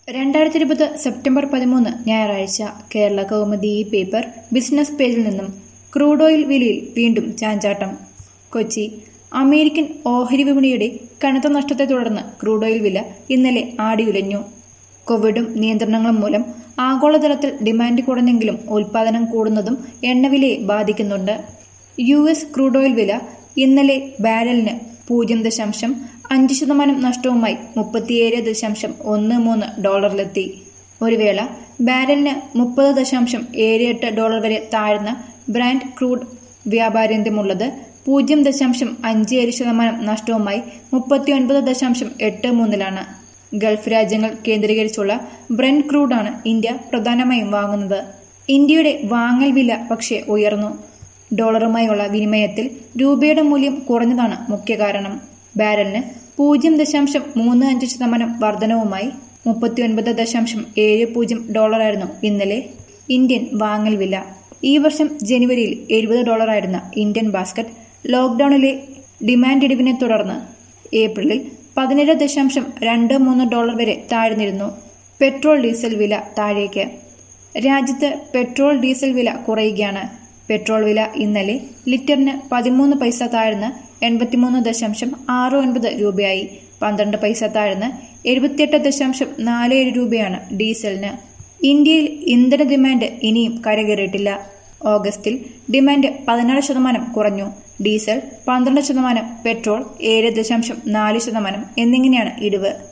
രണ്ടായിരത്തി ഇരുപത് സെപ്റ്റംബർ പതിമൂന്ന് ഞായറാഴ്ച കേരള കൗമുദി ഈ പേപ്പർ ബിസിനസ് പേജിൽ നിന്നും ക്രൂഡ് ഓയിൽ വിലയിൽ വീണ്ടും ചാഞ്ചാട്ടം കൊച്ചി അമേരിക്കൻ ഓഹരി വിപണിയുടെ കനത്ത നഷ്ടത്തെ തുടർന്ന് ക്രൂഡ് ഓയിൽ വില ഇന്നലെ ആടിയുലഞ്ഞു കോവിഡും നിയന്ത്രണങ്ങളും മൂലം ആഗോളതലത്തിൽ ഡിമാൻഡ് കുറഞ്ഞെങ്കിലും ഉൽപാദനം കൂടുന്നതും എണ്ണവിലയെ ബാധിക്കുന്നുണ്ട് യു എസ് ക്രൂഡ് ഓയിൽ വില ഇന്നലെ ബാരലിന് പൂജ്യം ദശാംശം അഞ്ച് ശതമാനം നഷ്ടവുമായി മുപ്പത്തിയേഴ് ദശാംശം ഒന്ന് മൂന്ന് ഡോളറിലെത്തി ഒരു വേള ബാരലിന് മുപ്പത് ദശാംശം ഏഴ് എട്ട് ഡോളർ വരെ താഴ്ന്ന ബ്രാൻഡ് ക്രൂഡ് വ്യാപാരന്ത്യമുള്ളത് പൂജ്യം ദശാംശം അഞ്ച് ഏഴ് ശതമാനം നഷ്ടവുമായി മുപ്പത്തിയൊൻപത് ദശാംശം എട്ട് മൂന്നിലാണ് ഗൾഫ് രാജ്യങ്ങൾ കേന്ദ്രീകരിച്ചുള്ള ബ്രെൻഡ് ക്രൂഡാണ് ഇന്ത്യ പ്രധാനമായും വാങ്ങുന്നത് ഇന്ത്യയുടെ വാങ്ങൽ വില പക്ഷേ ഉയർന്നു ഡോളറുമായുള്ള വിനിമയത്തിൽ രൂപയുടെ മൂല്യം കുറഞ്ഞതാണ് മുഖ്യ കാരണം ബാരലിന് പൂജ്യം ദശാംശം മൂന്ന് അഞ്ച് ശതമാനം വർധനവുമായി മുപ്പത്തിയൊൻപത് ദശാംശം ഏഴ് പൂജ്യം ഡോളറായിരുന്നു ഇന്നലെ ഇന്ത്യൻ വാങ്ങൽ വില ഈ വർഷം ജനുവരിയിൽ എഴുപത് ഡോളറായിരുന്ന ഇന്ത്യൻ ബാസ്ക്കറ്റ് ലോക്ക്ഡൌണിലെ ഡിമാൻഡ് ഇടിവിനെ തുടർന്ന് ഏപ്രിലിൽ പതിനേഴ് ദശാംശം രണ്ട് മൂന്ന് ഡോളർ വരെ താഴ്ന്നിരുന്നു പെട്രോൾ ഡീസൽ വില താഴേക്ക് രാജ്യത്ത് പെട്രോൾ ഡീസൽ വില കുറയുകയാണ് പെട്രോൾ വില ഇന്നലെ ലിറ്ററിന് പതിമൂന്ന് പൈസ താഴ്ന്ന് എൺപത്തിമൂന്ന് ദശാംശം ആറ് ഒൻപത് രൂപയായി പന്ത്രണ്ട് പൈസ താഴ്ന്ന് എഴുപത്തിയെട്ട് ദശാംശം നാല് ഏഴ് രൂപയാണ് ഡീസലിന് ഇന്ത്യയിൽ ഇന്ധന ഡിമാൻഡ് ഇനിയും കരകയറിയിട്ടില്ല ഓഗസ്റ്റിൽ ഡിമാൻഡ് പതിനാറ് ശതമാനം കുറഞ്ഞു ഡീസൽ പന്ത്രണ്ട് ശതമാനം പെട്രോൾ ഏഴ് ദശാംശം നാല് ശതമാനം എന്നിങ്ങനെയാണ് ഇടിവ്